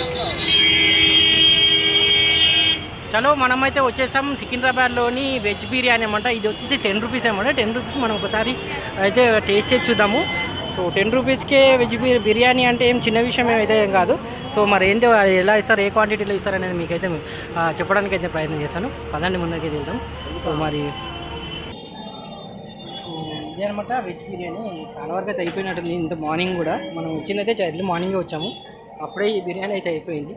చలో మనమైతే వచ్చేసాం సికింద్రాబాద్లోని వెజ్ బిర్యానీ అనమాట ఇది వచ్చేసి టెన్ రూపీస్ అనమాట టెన్ రూపీస్ మనం ఒకసారి అయితే టేస్ట్ చేసి చూద్దాము సో టెన్ రూపీస్కే వెజ్ బిర్- బిర్యానీ అంటే ఏం చిన్న విషయం అయితే ఏం కాదు సో మరి ఏంటో అది ఎలా ఇస్తారు ఏ క్వాంటిటీలో ఇస్తారు అనేది మీకైతే ఆ, చెప్పడానికి అయితే ప్రయత్నం చేస్తాను పదండి ముందుకి వెళ్దాం సో మరి సో ఇదే అనమాట వెజ్ బిర్యానీ చాలా వరకు అయితే అయిపోయినట్టుంది ఇంత మార్నింగ్ కూడా మనం వచ్చిందైతే ఎర్లీ మార్నింగే వచ్చాము అప్పుడే ఈ బిర్యానీ అయితే అయిపోయింది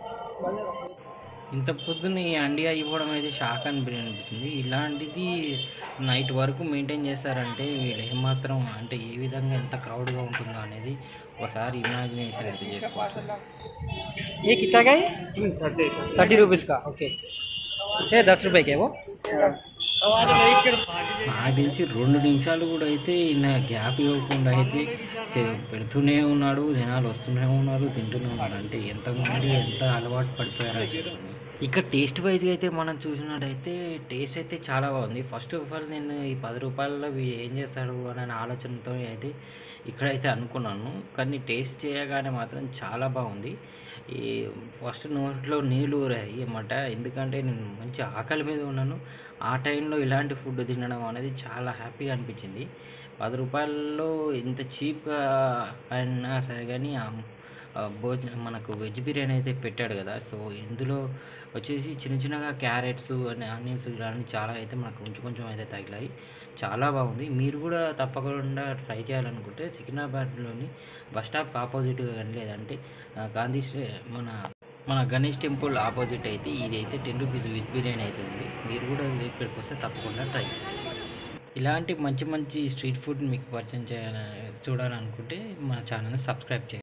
ఇంత పొద్దున్న ఈ అండియా ఇవ్వడం అయితే షాక్ అని అనిపిస్తుంది ఇలాంటిది నైట్ వరకు మెయింటైన్ చేస్తారంటే వీళ్ళు ఏమాత్రం అంటే ఏ విధంగా ఎంత క్రౌడ్గా ఉంటుందో అనేది ఒకసారి ఇమాజినేషన్ అయితే చేసుకోవాలి ये कितना का है थर्टी रुपीज़ का ओके ये दस रुपए के वो నాకు తెలిసి రెండు నిమిషాలు కూడా అయితే ఈయన గ్యాప్ ఇవ్వకుండా అయితే చే- పెడుతూనే ఉన్నాడు జనాలు వస్తూనే ఉన్నారు తింటూనే ఉన్నారు అంటే ఎంతమంది ఎంత అలవాటు పడిపోయారో చూడండి. ఇక్కడ టేస్ట్ వైజ్గా అయితే మనం చూసినట్టయితే టేస్ట్ అయితే చాలా బాగుంది ఫస్ట్ ఆఫ్ ఆల్ నేను ఈ పది రూపాయలలో వీ- ఏం చేస్తాడు అనే ఆలోచనతో అయితే ఇక్కడైతే అనుకున్నాను కానీ టేస్ట్ చేయగానే మాత్రం చాలా బాగుంది ఈ ఫస్ట్ నోట్లో నీళ్ళు ఊరాయి అన్నమాట ఎందుకంటే నేను మంచి ఆకలి మీద ఉన్నాను ఆ టైంలో ఇలాంటి ఫుడ్ తినడం అనేది చాలా హ్యాపీగా అనిపించింది పది రూపాయల్లో ఇంత చీప్గా అయినా సరే కానీ ఆ ఆ భోజనం మనకు వెజ్ బిర్యానీ అయితే పెట్టాడు కదా సో ఇందులో వచ్చేసి చిన్న చిన్నగా క్యారెట్స్ అని ఆనియన్స్ ఇలాంటి చాలా అయితే మనకు కొంచెం కొంచెం అయితే తగిలాయి చాలా బాగుంది మీరు కూడా తప్పకుండా ట్రై చేయాలనుకుంటే సికింద్రాబాద్లోని బస్ స్టాప్ ఆపోజిట్గా కానీ లేదంటే ఆ, గాంధీ స్టే- మన మన గణేష్ టెంపుల్ ఆపోజిట్ అయితే ఇది అయితే టెన్ రూపీస్ వెజ్ బిర్యానీ అయితే ఉంది మీరు కూడా ఇక్కడికి వస్తే తప్పకుండా ట్రై చేయండి ఇలాంటి మంచి మంచి స్ట్రీట్ ఫుడ్ మీకు పరిచయం చేయాలని చూడాలనుకుంటే మన ఛానల్ని సబ్స్క్రైబ్ చేయండి